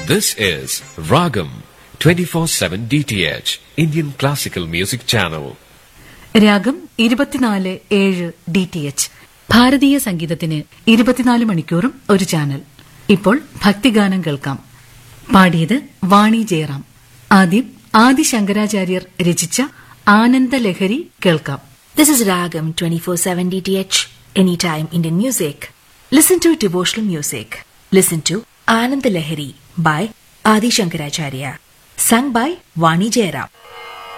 This is Ragam 24/7 DTH Indian Classical Music Channel. രാഗം ഇരുപത്തിനാല് ഏഴ് ഡി ടി എച്ച് ഭാരതീയ സംഗീതത്തിന് ഇരുപത്തിനാല് മണിക്കൂറും ഒരു ചാനൽ ഇപ്പോൾ ഭക്തിഗാനം കേൾക്കാം പാടിയത് വാണി ജയറാം ആദ്യം ആദി ശങ്കരാചാര്യർ രചിച്ച ആനന്ദലഹരി കേൾക്കാം This is Ragam 24/7 DTH Anytime Indian Music. Listen to devotional music. Listen to Anand Lahari by Adi Shankaracharya. Sung by Vani Jairam.